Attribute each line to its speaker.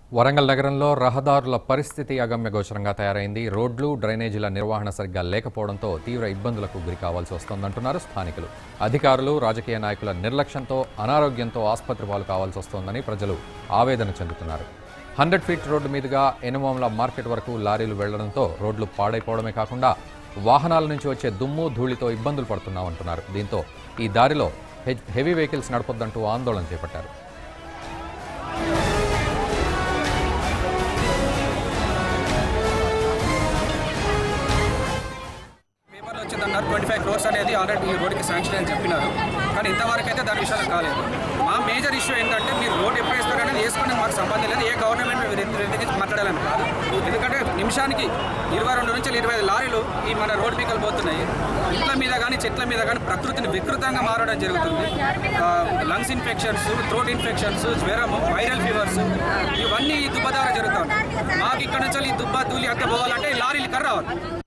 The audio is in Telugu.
Speaker 1: వరంగల్ నగరంలో రహదారుల పరిస్థితి అగమ్యగోచరంగా తయారైంది రోడ్లు డ్రైనేజీల నిర్వహణ సరిగ్గా లేకపోవడంతో తీవ్ర ఇబ్బందులకు గురి కావాల్సి వస్తోందంటున్నారు స్థానికులు అధికారులు రాజకీయ నాయకుల నిర్లక్ష్యంతో అనారోగ్యంతో ఆసుపత్రి పాలు కావాల్సి వస్తోందని ప్రజలు ఆవేదన చెందుతున్నారు హండ్రెడ్ ఫీట్ రోడ్డు మీదుగా ఎనుమోంల మార్కెట్ వరకు లారీలు వెళ్లడంతో రోడ్లు పాడైపోవడమే కాకుండా వాహనాల నుంచి వచ్చే దుమ్ము ధూళితో ఇబ్బందులు పడుతున్నామంటున్నారు దీంతో ఈ దారిలో హె- హెవీ వెహికల్స్ నడపొద్దంటూ ఆందోళన చేపట్టారు
Speaker 2: పేపర్లో వచ్చిందన్నారు ట్వంటీ ఫైవ్ క్రోర్స్ అనేది ఆల్రెడీ ఈ రోడ్డుకి శాంక్షన్ అని చెప్పినారు కానీ ఇంతవరకు అయితే దాని విషయాలు కాలేదు మా మేజర్ ఇష్యూ ఏంటంటే మీరు రోడ్ ఎప్పుడు వేస్తారు అనేది వేసుకునే మాకు సంబంధం లేదు ఏ గవర్నమెంట్ మీరు దగ్గర మాట్లాడాలని కాదు ఎందుకంటే నిమిషానికి ఇరవై రెండు నుంచి ఇరవై ఐదు లారీలు ఈ మన రోడ్ పీకలు పోతున్నాయి ఇంట్ల మీద కానీ చెట్ల మీద కానీ ప్రకృతిని వికృతంగా మారడం జరుగుతుంది లంగ్స్ ఇన్ఫెక్షన్స్ థ్రోట్ ఇన్ఫెక్షన్స్ జ్వరము వైరల్ ఫీవర్స్ ఇవన్నీ ఈ దుబ్బ ద్వారా జరుగుతాయి మాకు ఇక్కడ నుంచి ఈ దుబ్బ ధూళి అంతా పోవాలంటే ఈ లారీలు కర్ర రావాలి